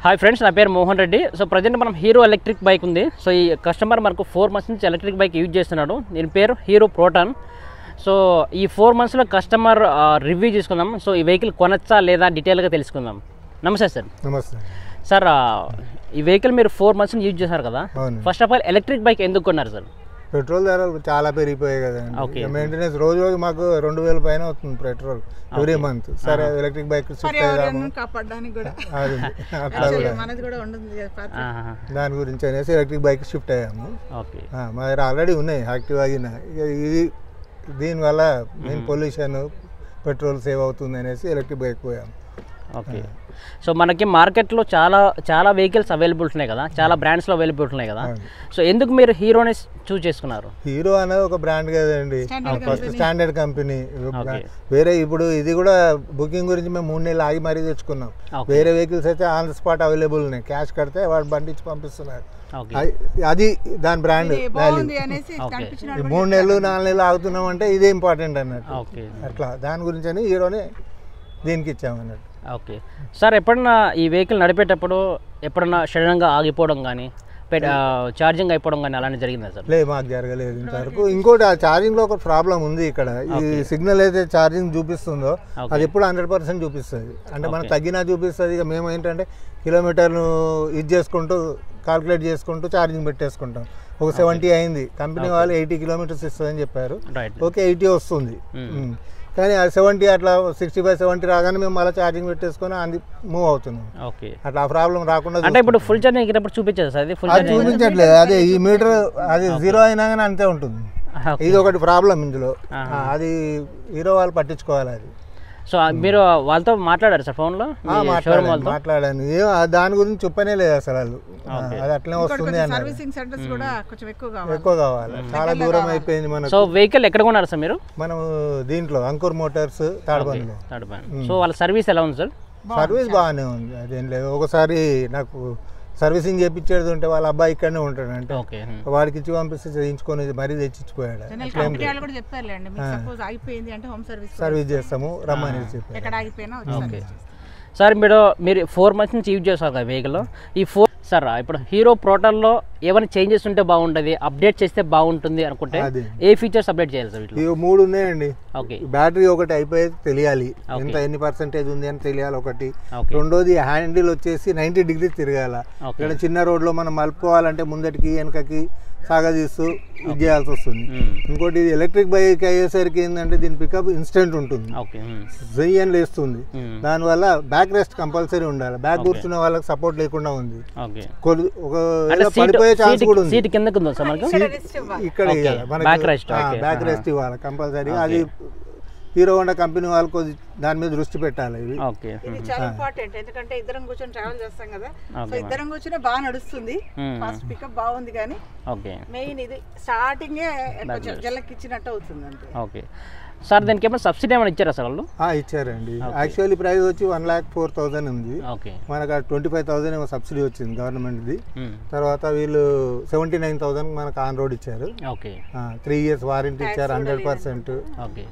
Hi friends నా పేరు Mohan Reddy so present మనం హీరో ఎలక్ట్రిక్ బైక్ ఉంది సో ఈ కస్టమర్ మనకు ఫోర్ మంత్స్ నుంచి ఎలక్ట్రిక్ బైక్ యూజ్ చేస్తున్నాడు దీని పేరు హీరో ప్రోటాన్ సో ఈ ఫోర్ మంత్స్లో కస్టమర్ రివ్యూ చేసుకుందాం సో ఈ వెహికల్ కొనచ్చా లేదా డీటెయిల్గా తెలుసుకుందాం నమస్తే సార్ నమస్తే సార్ ఆ, ఈ వెహికల్ మీరు ఫోర్ మంత్స్ యూజ్ చేశారు కదా అవును first of all electric bike ఎందుకు కొన్నారు సార్ పెట్రోల్ ధరలు చాలా పెరిగిపోయాయి Okay. కదండి మెయింటెనెన్స్ రోజు రోజు మాకు రెండు వేల పైన అవుతుంది పెట్రోల్ ఎవ్రీ మంత్ సరే ఎలక్ట్రిక్ బైక్ షిఫ్ట్ అయ్యాము పర్యావరణం కాపాడడానికి కూడా అది అట్లా Actually కూడా మనది కూడా ఉంటుంది కదా పాత్ర. ఆహా, దాని గురించి అనేసి ఎలక్ట్రిక్ బైక్ షిఫ్ట్ అయ్యాము ఓకే ఆ, మా దగ్గర ఆల్రెడీ ఉన్నాయి యాక్టివ్ అయిన ఇక ఇది దీనివల్ల మెయిన్ పొల్యూషన్ పెట్రోల్ సేవ్ అవుతుంది అనేసి ఎలక్ట్రిక్ బైక్ పోయాము ఓకే సో మనకి మార్కెట్లో చాలా చాలా వెహికల్స్ అవైలబుల్ ఉన్నాయి కదా చాలా బ్రాండ్స్లో అవైలబుల్ ఉన్నాయి కదా అవును. సో ఎందుకు మీరు హీరోని చూస్ చేసుకున్నారు హీరో అనేది ఒక బ్రాండ్ కదండి Standard first standard company Okay. వేరే ఇప్పుడు ఇది కూడా బుకింగ్ గురించి మేము మూడు నెలలు ఆగి మరీ తెచ్చుకున్నాం Okay. వేరే వెహికల్స్ అయితే ఆన్ ద స్పాట్ అవైలబుల్ ఉన్నాయి క్యాష్ కడితే వాడు బండి ఇచ్చి పంపిస్తున్నారు ఓకే అది- అది దాని బ్రాండ్ ఇది వాల్యూ బాగుంది అనేసి కనిపించిన ఈ మూడు నెలలు నాలుగు నెలలు ఆగుతున్నాం అంటే ఇదే ఇంపార్టెంట్ అన్నట్టు ఓకే అట్లా దాని గురించి అని హీరోని దీనికి ఇచ్చామన్నట్టు ఓకే సార్ ఎప్పుడన్నా ఈ వెహికల్ నడిపేటప్పుడు ఎప్పుడన్నా సడన్గా ఆగిపోవడం కానీ ఛార్జింగ్ అయిపోవడం కానీ అలాంటి జరిగిందా సార్ లే మాకు జరగలేదు ఇంతవరకు ఇంకోటి ఆ ఛార్జింగ్ లో ఒక ప్రాబ్లం ఉంది ఇక్కడ ఈ సిగ్నల్ అయితే ఛార్జింగ్ చూపిస్తుందో Okay. అది ఎప్పుడు హండ్రెడ్ పర్సెంట్ చూపిస్తుంది అంటే మనం తగ్గినా చూపిస్తుంది ఇక మేము ఏంటంటే కిలోమీటర్ను ఇది చేసుకుంటూ కాల్కులేట్ చేసుకుంటూ ఛార్జింగ్ పెట్టేసుకుంటాం ఒక సెవెంటీ అయింది కంపెనీ వాళ్ళు ఎయిటీ కిలోమీటర్స్ ఇస్తుందని చెప్పారు రైట్ ఓకే ఎయిటీ వస్తుంది Hmm. ఉమ్. కానీ ఆ సెవెంటీ అట్లా సిక్స్టీ ఫైవ్ సెవెంటీ రాగానే మేము మళ్ళీ ఛార్జింగ్ పెట్టేసుకొని అది మూవ్ అవుతున్నాం ఓకే అట్లా ఆ ప్రాబ్లం రాకుండా అంటే ఇప్పుడు ఫుల్ ఛార్జింగ్ ఎక్కినప్పుడు చూపించదు సార్ అది ఫుల్ అది ఛార్జింగ్ చూపించట్లేదు అదే ఈ మీటర్ అది జీరో అయినా కానీ అంతే ఉంటుంది ఇది ఒకటి ప్రాబ్లం ఇందులో ఆ, అది హీరో వాళ్ళు పట్టించుకోవాలి అది సో మీరు వాళ్ళతో మాట్లాడారు సార్ ఫోన్లో ఆ, మాట్లాడాను మాట్లాడాను ఏం ఆ దాని గురించి చెప్పనే లేదు అసలు వాళ్ళు ఆ, అది అట్లనే వస్తుంది అన్నారు సర్వీసింగ్ సెంటర్స్ కూడా కొంచెం ఎక్కువ కావాలి ఎక్కువ కావాలి చాలా దూరం అయిపోయింది మనకు సో వెహికల్ ఎక్కడ కొన్నారు సార్ మీరు మనం దీంట్లో అంకుర్ మోటార్స్ తాడబండిలో థర్డ్ సో వాళ్ళ సర్వీస్ ఎలా ఉంది సార్ సర్వీస్ బాగానే ఉంది అదేం లేదు ఒకసారి నాకు సర్వీసింగ్ చేయించేది ఉంటే వాళ్ళ అబ్బాయి ఇక్కడనే ఉంటాడు అంటే ఓకే వాడికి ఇచ్చి పంపిస్తే చేయించుకొని మరీ తెచ్చిచ్చిపోయాడు జనరల్ కంపెనీ వాళ్ళు కూడా చెప్పారులేండి మీకు సపోజ్ అయిపోయింది అంటే హోమ్ సర్వీస్ సర్వీస్ చేస్తాము రమ్మని చెప్పారు ఎక్కడ ఆగిపోయినా వచ్చి సర్వీస్ చేస్తాం. సార్ మీరు మీరు ఫోర్ మంత్స్ నుంచి యూజ్ చేస్తారు కదా వెహికల్ ఈ ఫోర్ సార్ ఇప్పుడు హీరో ప్రోటల్లో ఏమైనా చేంజెస్ ఉంటే బాగుంటుంది అప్డేట్ చేస్తే బాగుంటుంది అనుకుంటే అదే. ఏ ఫీచర్స్ అప్డేట్ చేయాలి సార్ వీటిలో ఇవి మూడు ఉన్నాయండి ఓకే బ్యాటరీ ఒకటి అయిపోయేది తెలియాలి ఎంత ఎన్ని పర్సెంటేజ్ ఉంది అని తెలియాలి ఒకటి ఓకే రెండోది హ్యాండిల్ వచ్చేసి నైంటీ డిగ్రీస్ తిరగాల ఓకే ఇక్కడ చిన్న రోడ్లో మనం మలుపుకోవాలంటే ముందటికి వెనకకి సాగదీస్తూ ఇది చేయాల్సి వస్తుంది ఇంకోటి ఇది ఎలక్ట్రిక్ బైక్ అయ్యేసరికి ఏంటంటే దీని పికప్ ఇన్స్టెంట్ ఉంటుంది ఓకే జై అని లేస్తుంది దానివల్ల బ్యాక్ రెస్ట్ కంపల్సరీ ఉండాలి బ్యాక్ కూర్చున్న వాళ్ళకి సపోర్ట్ లేకుండా ఉంది ఓకే కొద్ది- ఒక అంటే సీట్ పడిపోయే ఛాన్స్ కూడా ఉంది సీట్ కిందకు ఉందా సార్ మనకు ఇక్కడ Okay. ఇవ్వాలి. మనకి- Back rest, ఆ, okay. బ్యాక్ రెస్ట్ ఇవ్వాలి కంపల్సరీ అది హీరో హోండా కంపెనీ వాళ్ళు కొద్ది దాని మీద దృష్టి పెట్టాలి ఇవి ఓకే ఇది చాలా ఇంపార్టెంట్ ఎందుకంటే ఇద్దరం కూర్చొని ట్రావెల్ చేస్తాం కదా సో ఇద్దరం కూర్చొని బాగా నడుస్తుంది ఫాస్ట్ పికప్ బాగుంది కానీ ఓకే మెయిన్ ఇది స్టార్టింగే కొంచెం జల్లకి ఇచ్చినట్టు అవుతుంది అంతే ఓకే సార్ దానికి ఏమైనా సబ్సిడీ ఏమైనా ఇచ్చారా సార్ వాళ్ళు ఆ, ఇచ్చారండి యాక్చువల్లీ ప్రైస్ వచ్చి వన్ ల్యాక్ ఫోర్ థౌజండ్ ఉంది ఓకే మనకు ట్వంటీ ఫైవ్ థౌసండ్ ఏమో సబ్సిడీ వచ్చింది గవర్నమెంట్ది మ్మ్. తర్వాత వీళ్ళు సెవెంటీ నైన్ థౌసండ్ మనకు ఆన్ రోడ్ ఇచ్చారు ఓకే త్రీ ఇయర్స్ వారంటీ ఇచ్చారు hundred percent okay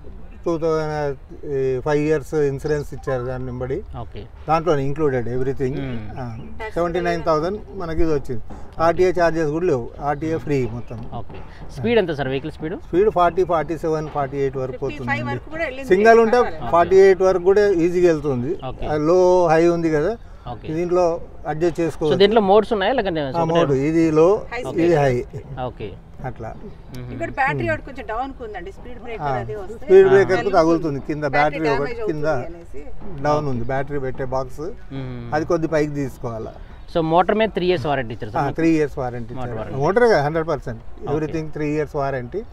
two thousand five years insurance ఇచ్చారు దాని వెంబడి ఓకే దాంట్లో included everything seventy nine thousand మనకి ఇది వచ్చింది ఆర్టీఏ ఛార్జెస్ కూడా లేవు ఆర్టీఏ ఫ్రీ మొత్తం ఓకే స్పీడ్ ఎంత sir vehicle speed speed forty forty seven forty eight వరకు ఫైవ్ పోతుంది వరకు కూడా వెళ్ళింది సింగల్ ఉంటే ఫార్టీ ఎయిట్ వరకు కూడా ఈజీగా వెళ్తుంది Okay. లో హై ఉంది కదా ఓకే దీంట్లో అడ్జస్ట్ సో చేసుకోవచ్చు దీంట్లో మోడ్స్ ఉన్నాయా లేకంటే ఆ మోడ్ ఇది లో ఇది హై ఓకే అట్లా ఇక్కడ బ్యాటరీ ఒకటి కొంచెం డౌన్ ఉందండి స్పీడ్ బ్రేకర్ అది వస్తే స్పీడ్ బ్రేకర్ కు తగులుతుంది కింద బ్యాటరీ ఒకటి డ్యామేజ్ కింద అవుతుంది అనేసి డౌన్ ఉంది బ్యాటరీ పెట్టే బాక్స్ అది కొద్ది పైకి తీసుకోవాలా సో మోటార్ మీద త్రీ ఇయర్స్ వారంటీ ఇచ్చారు sir three years warranty motor hundred percent everything three years warranty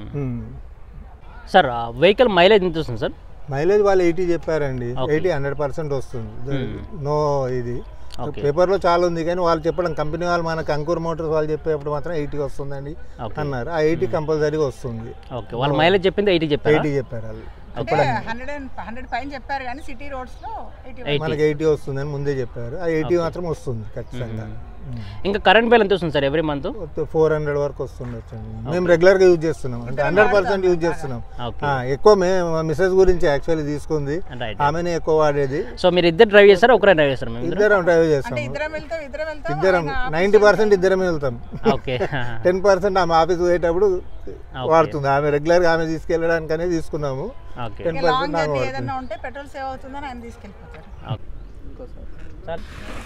sir vehicle mileage ఎంత వస్తుంది సార్ మైలేజ్ వాళ్ళు ఎయిటీ చెప్పారండి ఎయిటీ హండ్రెడ్ పర్సెంట్ వస్తుంది నో ఇది Okay. పేపర్లో చాలా ఉంది కానీ వాళ్ళు చెప్పడం కంపెనీ వాళ్ళు మనకు అంకుర్ మోటార్స్ వాళ్ళు చెప్పేప్పుడు మాత్రం ఎయిటీ వస్తుందండి Okay. అన్నారు ఆ ఎయిటీ కంపల్సరీగా వస్తుంది ఓకే వాళ్ళ మైలేజ్ చెప్పింది ఎయిటీ చెప్పారు ఎయిటీ చెప్పారు వాళ్ళు అంటే హండ్రెడ్ అండ్ హండ్రెడ్ పైన చెప్పారు కానీ సిటీ రోడ్స్ లో ఎయిటీ మనకి ఎయిటీ వస్తుందని ముందే చెప్పారు ఆ ఎయిటీ మాత్రం వస్తుంది ఖచ్చితంగా ఇంకా కరెంట్ బిల్ ఎంత వస్తుంది sir every month four hundred వరకు వస్తుండొచ్చు మేము రెగ్యులర్గా యూజ్ చేస్తున్నాం అంటే హండ్రెడ్ పర్సెంట్ యూజ్ చేస్తున్నాం ఓకే ఆ, ఎక్కువ మేము మా మిస్సెస్ గురించి యాక్చువల్లీ తీసుకుంది రైట్ ఆమెనే ఎక్కువ వాడేది సో మీరు ఇద్దరు డ్రైవ్ చేస్తారా ఒకరే డ్రైవ్ చేస్తారు మేము ఇద్దరం డ్రైవ్ చేస్తాం అంటే ఇద్దరం వెళ్తాం ఇద్దరం వెళ్తాం ఇద్దరం నైంటీ పర్సెంట్ ఇద్దరమే వెళ్తాం ఓకే టెన్ పర్సెంట్ ఆమె ఆఫీస్ పోయేటప్పుడు వాడుతుంది ఆమె రెగ్యులర్గా ఆమె తీసుకెళ్ళడానికనే తీసుకున్నాము ఓకే టెన్ లాంగ్ పర్సెంట్ ఆమె జర్నీ వాడుతుంది ఏదైనా ఉంటే పెట్రోల్ సేవ్ అవుతుందని ఆయన తీసుకెళ్ళిపోతారు సార్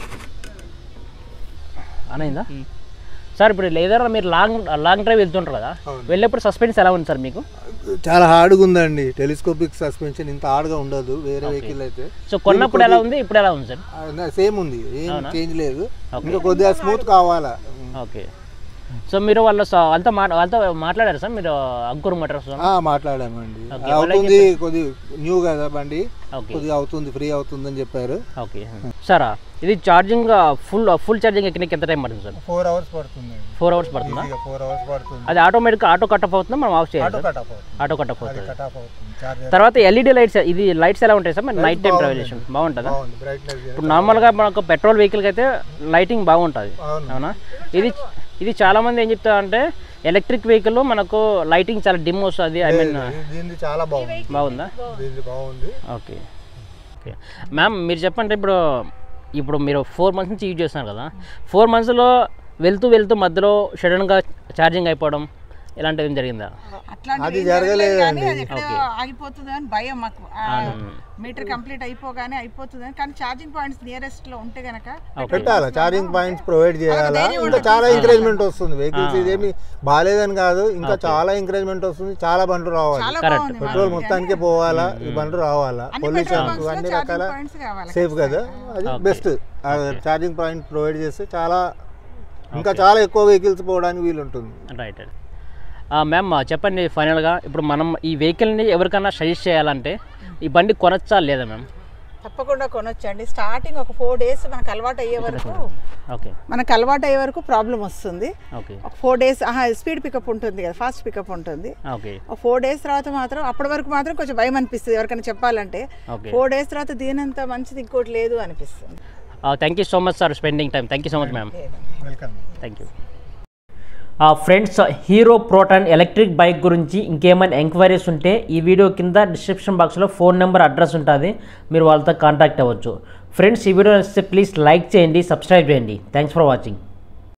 అనైందా సార్ ఇప్పుడు ఏదైనా మీరు లాంగ్ లాంగ్ డ్రైవ్ వెళ్తుంటారు కదా అవును. వెళ్ళేప్పుడు సస్పెన్స్ ఎలా ఉంది సార్ మీకు చాలా హార్డ్గా ఉందండి టెలిస్కోపిక్ సస్పెన్షన్ ఇంత హార్డ్గా ఉండదు వేరే వెహికల్ అయితే సో కొన్నప్పుడు ఎలా ఉంది ఇప్పుడు ఎలా ఉంది సార్ సేమ్ ఉంది ఏం అవునా? చేంజ్ లేదు ఇంకా కొద్దిగా స్మూత్ కావాలా ఓకే సో మీరు వాళ్ళ స- వాళ్ళతో మా వాళ్ళతో మాట్లాడారు సార్ మీరు అంకుర్ మోటార్స్ ఆ, మాట్లాడామండి Okay, అవుతుంది కొద్ది న్యూ కదా బండి ఓకే కొద్దిగా అవుతుంది ఫ్రీ అవుతుంది అని చెప్పారు ఓకే సార్ ఇది ఛార్జింగ్ ఫుల్ ఫుల్ ఛార్జింగ్ ఎక్కడికి ఎంత టైం పడుతుంది సార్ ఫోర్ అవర్స్ పడుతుంది ఫోర్ అవర్స్ పడుతుందా ఫోర్ అవర్స్ పడుతుంది అది ఆటోమేటిక్ ఆటో కట్ ఆఫ్ అవుతుందా మనం ఆఫ్ చేయాలి ఆటో సార్ కట్ ఆఫ్ అవుతుంది ఆటో కట్ ఆఫ్ అవుతుంది కట్ ఆఫ్ అవుతుంది చార్జర్ తర్వాత ఎల్ఈడి లైట్స్ ఇది లైట్స్ ఎలా ఉంటాయి సార్ మరి నైట్ టైం ట్రావెల్ చేసాం బాగుంటుందా బాగుంది బ్రైట్నెస్ ఇప్పుడు నార్మల్గా మనకు పెట్రోల్ వెహికల్కి అయితే లైటింగ్ బాగుంటుంది అవును అవునా ఇది ఇది చాలా మంది ఏం చెప్తారు అంటే ఎలక్ట్రిక్ వెహికల్ మనకు లైటింగ్ చాలా డిమ్ వస్తుంది ఐ మీన్ ఇది- దీనిది చాలా బాగుంది బాగుందా దీనిది బాగుంది ఓకే ఓకే మ్యామ్ మీరు చెప్పండి ఇప్పుడు ఇప్పుడు మీరు ఫోర్ మంత్స్ నుంచి యూజ్ చేస్తున్నారు కదా ఫోర్ మంత్స్లో వెళ్తూ వెళ్తూ మధ్యలో సడన్గా ఛార్జింగ్ అయిపోవడం ఇలాంటివి ఏం జరిగిందా అట్లాంటివి అది ఏం జరగలేదు కానీ జరగలేదండి. అది ఎక్కడ ఆగిపోతుంది అని భయం మాకు మీటర్ కంప్లీట్ అయిపోగానే అయిపోతుంది కానీ ఛార్జింగ్ పాయింట్స్ నియరెస్ట్ లో ఉంటే గనక పెట్టాలా ఛార్జింగ్ పాయింట్స్ ప్రొవైడ్ చేయాలా ఇంకా చాలా ఎంకరేజ్మెంట్ వస్తుంది వెహికల్స్ ఇదేమి బాగాలేదని కాదు ఇంకా చాలా ఎంకరేజ్మెంట్ వస్తుంది చాలా బండ్లు రావాలి చాలా Correct. బాగుంది పెట్రోల్ మొత్తానికి పోవాలా ఈ బండ్లు రావాలా అన్ని పొల్యూషన్ పెట్రోల్ బంక్స్ లో అన్ని ఛార్జింగ్ రకాల పాయింట్స్ కావాలి సేఫ్ కదా అది బెస్ట్ ఛార్జింగ్ పాయింట్ ప్రొవైడ్ చేస్తే చాలా ఇంకా చాలా ఎక్కువ వెహికల్స్ పోవడానికి వీలుంటుంది రైట్ రైట్ మ్యామ్ చెప్పండి ఫైనల్గా ఇప్పుడు మనం ఈ వెహికల్ని ఎవరికైనా సజెస్ట్ చేయాలంటే ఈ బండి కొనొచ్చా లేదా మ్యామ్ తప్పకుండా కొనొచ్చండి స్టార్టింగ్ ఒక ఫోర్ డేస్ మనకు అలవాటు అయ్యే వరకు ఓకే మనకు అలవాటు అయ్యే వరకు ప్రాబ్లం వస్తుంది ఓకే ఒక ఫోర్ డేస్ ఆహా స్పీడ్ పికప్ ఉంటుంది కదా ఫాస్ట్ పికప్ ఉంటుంది ఓకే ఒక ఫోర్ డేస్ తర్వాత మాత్రం అప్పటి వరకు మాత్రం కొంచెం భయం అనిపిస్తుంది ఎవరికైనా చెప్పాలంటే ఓకే ఫోర్ డేస్ తర్వాత దీనంత మంచిది ఇంకోటి లేదు అనిపిస్తుంది thank you so much sir spending time thank you so much ma'am welcome thank you friends Hero Proton electric bike గురించి ఇంకేమైనా ఎంక్వైరీస్ ఉంటే ఈ వీడియో కింద డిస్క్రిప్షన్ బాక్స్లో ఫోన్ నెంబర్ అడ్రస్ ఉంటుంది మీరు వాళ్ళతో కాంటాక్ట్ అవ్వచ్చు ఫ్రెండ్స్ ఈ వీడియో నచ్చితే ప్లీజ్ లైక్ చేయండి సబ్స్క్రైబ్ చేయండి థ్యాంక్స్ ఫర్ వాచింగ్